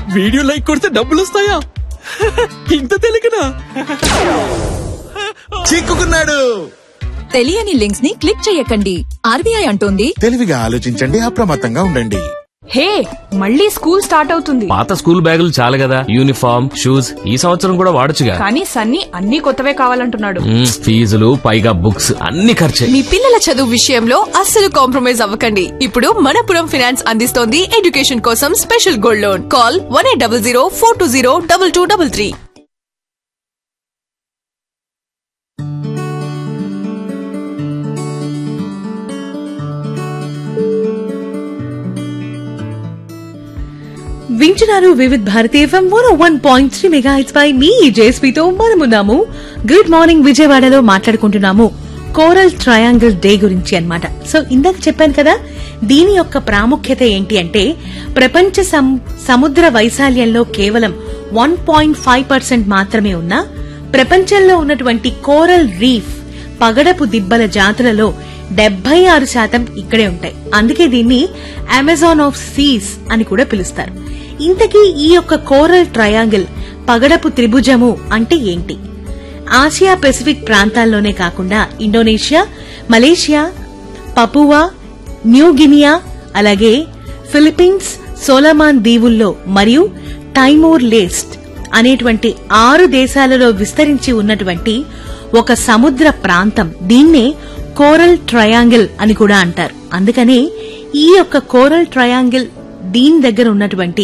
video like కొడితే డబ్బులు వస్తాయా ఇంత తెలియకనా చిక్కుకున్నాడు తెలియని లింక్స్ ని క్లిక్ చేయకండి ఆర్బీఐ అంటోంది తెలివిగా ఆలోచించండి అప్రమత్తంగా ఉండండి హే మళ్ళీ స్కూల్ స్టార్ట్ అవుతుంది పాత స్కూల్ బ్యాగులు చాలు కదా యూనిఫామ్ షూస్ ఈ సంవత్సరం కూడా వాడొచ్చుగా కానీ సన్నీ అన్ని కొత్తవే కావాలంటున్నాడు మ్మ్, ఫీజులు పైగా బుక్స్ అన్ని ఖర్చే మీ పిల్లల చదువు విషయంలో అస్సలు కాంప్రమైజ్ అవ్వకండి ఇప్పుడు మనపురం ఫైనాన్స్ అందిస్తోంది ఎడ్యుకేషన్ కోసం special gold loan call one eight double zero four two zero double two double three వింటున్నారు Vividh Bharati FM one one point three mega హెచ్ పై మీ జేఎస్పీతో మనమున్నాము గుడ్ మార్నింగ్ విజయవాడలో మాట్లాడుకుంటున్నాము కోరల్ ట్రయాంగిల్ డే గురించి అన్నమాట సో ఇందాక చెప్పాను కదా దీని యొక్క ప్రాముఖ్యత ఏంటి అంటే ప్రపంచ సం- సముద్ర వైశాల్యంలో కేవలం వన్ పాయింట్ ఫైవ్ పర్సెంట్ మాత్రమే ఉన్న ప్రపంచంలో ఉన్నటువంటి కోరల్ రీఫ్ పగడపు దిబ్బల జాతులలో డెబ్బై ఆరు శాతం ఇక్కడే ఉంటాయి అందుకే దీన్ని అమెజాన్ ఆఫ్ సీస్ అని కూడా పిలుస్తారు ఇంతకీ ఈ యొక్క కోరల్ ట్రయాంగిల్ పగడపు త్రిభుజము అంటే ఏంటి ఆసియా పెసిఫిక్ ప్రాంతాల్లోనే కాకుండా Indonesia Malaysia Papua New Guinea అలాగే ఫిలిప్పీన్స్ సోలమాన్ దీవుల్లో మరియు టైమూర్ లేస్ట్ అనేటువంటి ఆరు దేశాలలో విస్తరించి ఉన్నటువంటి ఒక సముద్ర ప్రాంతం దీన్నే కోరల్ ట్రయాంగిల్ అని కూడా అంటారు అందుకనే ఈ యొక్క కోరల్ ట్రయాంగిల్ దీని దగ్గర ఉన్నటువంటి